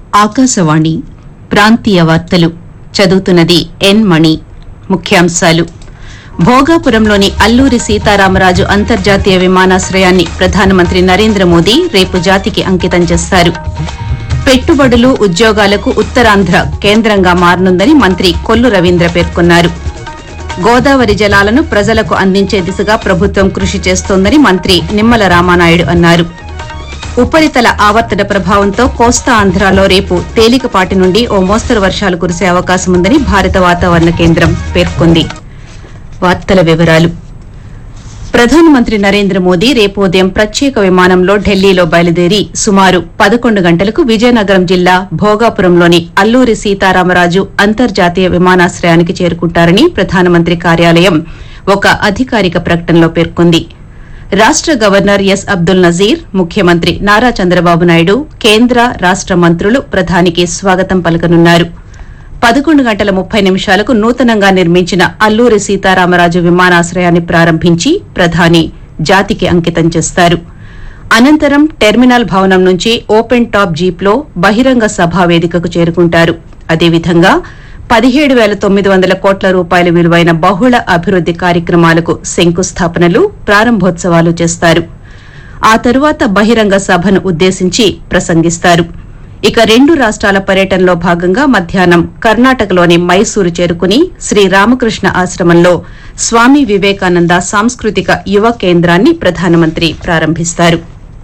ఆకాశవాణి ప్రాంతీయ వార్తలు చదువుతున్నది ఎన్ మణి ముఖ్యాంశాలు భోగాపురంలోని అల్లూరి సీతారామరాజు అంతర్జాతీయ విమానాశ్రయాన్ని ప్రధానమంత్రి నరేంద్ర మోదీ రేపు జాతికి అంకితం చేస్తారు పెట్టుబడులు ఉద్యోగాలకు ఉత్తరాంధ్ర కేంద్రంగా మారనుందని మంత్రి కొల్లు రవీంద్ర పేర్కొన్నారు గోదావరి జలాలను ప్రజలకు అందించే దిశగా ప్రభుత్వం కృషి చేస్తోందని మంత్రి నిమ్మల రామానాయుడు అన్నారు ఉపరితల ఆవర్తన ప్రభావంతో కోస్తా ఆంధ్రాలో రేపు తేలికపాటి నుండి ఓ మోస్తరు వర్షాలు కురిసే అవకాశం ఉందని భారత వాతావరణ కేంద్రం పేర్కొంది వార్తల వివరాలు ప్రధానమంత్రి నరేంద్ర మోదీ రేపు ఉదయం ప్రత్యేక విమానంలో ఢిల్లీలో బయలుదేరి సుమారు పదకొండు గంటలకు విజయనగరం జిల్లా భోగాపురంలోని అల్లూరి సీతారామరాజు అంతర్జాతీయ విమానాశ్రయానికి చేరుకుంటారని ప్రధానమంత్రి కార్యాలయం ఒక అధికారిక ప్రకటనలో పేర్కొంది రాష్ట గవర్నర్ ఎస్ అబ్దుల్ నజీర్ ముఖ్యమంత్రి నారా చంద్రబాబు నాయుడు కేంద్ర రాష్ట మంత్రులు ప్రధానికి స్వాగతం పలకనున్నారు పదకొండు గంటల ముప్పై నిమిషాలకు నూతనంగా నిర్మించిన అల్లూరి సీతారామరాజు విమానాశ్రయాన్ని ప్రారంభించి ప్రధాని జాతికి అంకితం చేస్తారు అనంతరం టెర్మినల్ భవనం నుంచి ఓపెన్ టాప్ జీప్లో బహిరంగ సభా వేదికకు చేరుకుంటారు అదేవిధంగా పదిహేడు వేల తొమ్మిది వందల కోట్ల రూపాయల విలువైన బహుళ అభివృద్ది కార్యక్రమాలకు శంకుస్థాపనలు ప్రారంభోత్సవాలు చేస్తారు ఆ తరువాత బహిరంగ సభను ఉద్దేశించి ప్రసంగిస్తారు ఇక రెండు రాష్ట్రాల పర్యటనలో భాగంగా మధ్యాహ్నం కర్ణాటకలోని మైసూరు చేరుకుని శ్రీ రామకృష్ణ ఆశ్రమంలో స్వామి వివేకానంద సాంస్కృతిక యువ కేంద్రాన్ని ప్రధానమంత్రి ప్రారంభిస్తారు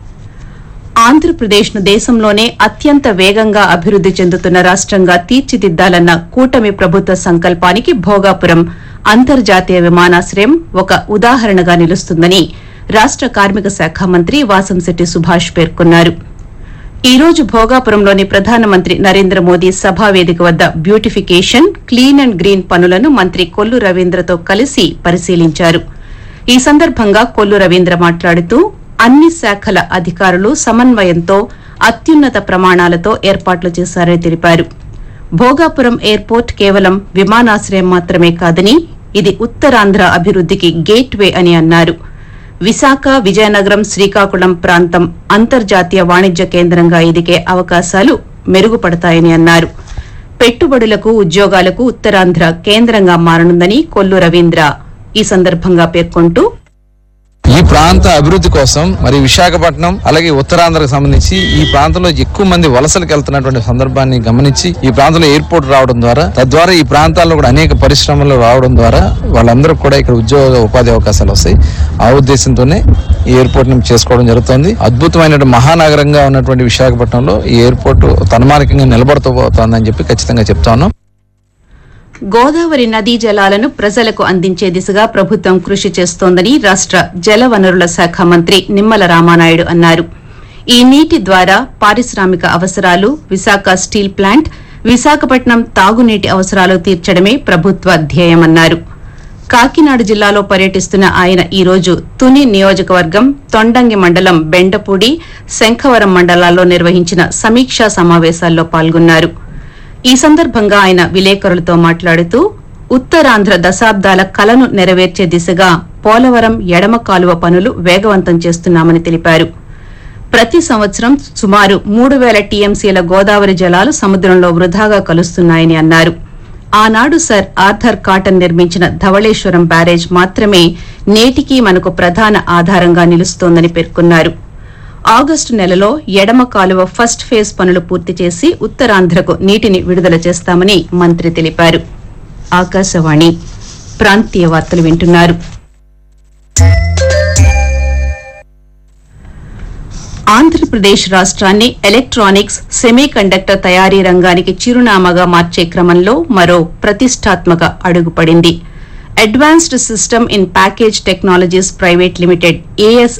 ఆంధ్రప్రదేశ్ను దేశంలోనే అత్యంత వేగంగా అభివృద్ది చెందుతున్న రాష్టంగా తీర్చిదిద్దాలన్న కూటమి ప్రభుత్వ సంకల్పానికి భోగాపురం అంతర్జాతీయ విమానాశ్రయం ఒక ఉదాహరణగా నిలుస్తుందని రాష్ట కార్మిక శాఖ మంత్రి వాసంశెట్టి సుభాష్ పేర్కొన్నారు ఈ రోజు భోగాపురంలోని ప్రధానమంత్రి నరేంద్ర మోదీ సభా వేదిక వద్ద బ్యూటిఫికేషన్ క్లీన్ అండ్ గ్రీన్ పనులను మంత్రి కొల్లు రవీంద్రతో కలిసి పరిశీలించారు ఈ సందర్భంగా కొల్లు రవీంద్ర మాట్లాడుతూ అన్ని శాఖల అధికారులు సమన్వయంతో అత్యున్నత ప్రమాణాలతో ఏర్పాట్లు చేశారని తెలిపారు భోగాపురం ఎయిర్పోర్ట్ కేవలం విమానాశ్రయం మాత్రమే కాదని ఇది ఉత్తరాంధ్ర అభివృద్దికి గేట్ వే అని అన్నారు విశాఖ విజయనగరం శ్రీకాకుళం ప్రాంతం అంతర్జాతీయ వాణిజ్య కేంద్రంగా ఎదిగే అవకాశాలు మెరుగుపడతాయని అన్నారు పెట్టుబడులకు ఉద్యోగాలకు ఉత్తరాంధ్ర కేంద్రంగా మారనుందని కొల్లు రవీంద్ర ఈ సందర్భంగా పేర్కొంటూ ఈ ప్రాంత అభివృద్ధి కోసం మరి విశాఖపట్నం అలాగే ఉత్తరాంధ్రకు సంబంధించి ఈ ప్రాంతంలో ఎక్కువ మంది వలసలకు వెళ్తున్నటువంటి సందర్భాన్ని గమనించి ఈ ప్రాంతంలో ఎయిర్పోర్ట్ రావడం ద్వారా తద్వారా ఈ ప్రాంతాల్లో కూడా అనేక పరిశ్రమలు రావడం ద్వారా వాళ్ళందరూ కూడా ఇక్కడ ఉద్యోగ ఉపాధి అవకాశాలు వస్తాయి ఆ ఉద్దేశంతోనే ఈ ఎయిర్పోర్ట్ ని చేసుకోవడం జరుగుతుంది అద్భుతమైన మహానగరంగా ఉన్నటువంటి విశాఖపట్నంలో ఈ ఎయిర్పోర్ట్ తన్మానికంగా నిలబడుతూ పోతుందని చెప్పి ఖచ్చితంగా చెప్తాను గోదావరి నదీ జలాలను ప్రజలకు అందించే దిశగా ప్రభుత్వం కృషి చేస్తోందని రాష్ట జలవనరుల శాఖ మంత్రి నిమ్మల రామానాయుడు అన్నారు ఈ నీటి ద్వారా పారిశ్రామిక అవసరాలు విశాఖ స్టీల్ ప్లాంట్ విశాఖపట్నం తాగునీటి అవసరాలు తీర్చడమే ప్రభుత్వ ధ్యేయమన్నారు కాకినాడ జిల్లాలో పర్యటిస్తున్న ఆయన ఈ రోజు తుని నియోజకవర్గం తొండంగి మండలం బెండపూడి శంఖవరం మండలాల్లో నిర్వహించిన సమీక్షా సమావేశాల్లో పాల్గొన్నారు ఈ సందర్భంగా ఆయన విలేకరులతో మాట్లాడుతూ ఉత్తరాంధ్ర దశాబ్దాల కలను నెరవేర్చే దిశగా పోలవరం ఎడమ కాలువ పనులు వేగవంతం చేస్తున్నామని తెలిపారు ప్రతి సంవత్సరం సుమారు మూడు వేల టీఎంసీల గోదావరి జలాలు సముద్రంలో వృధాగా కలుస్తున్నాయని అన్నారు ఆనాడు సర్ ఆర్థర్ కాటన్ నిర్మించిన ధవళేశ్వరం బ్యారేజ్ మాత్రమే నేటికీ మనకు ప్రధాన ఆధారంగా నిలుస్తోందని పేర్కొన్నారు ఆగస్టు నెలలో ఎడమ కాలువ ఫస్ట్ ఫేజ్ పనులు పూర్తి చేసి ఉత్తరాంధ్రకు నీటిని విడుదల చేస్తామని మంత్రి తెలిపారు ఆకాశవాణి ప్రాంతీయ వార్తలు వింటున్నారు ఆంధ్రప్రదేశ్ రాష్ట్రాన్ని ఎలక్ట్రానిక్స్ సెమీ కండక్టర్ తయారీ రంగానికి చిరునామాగా మార్చే క్రమంలో మరో ప్రతిష్టాత్మక అడుగు పడింది advanced system in package technologies private limited as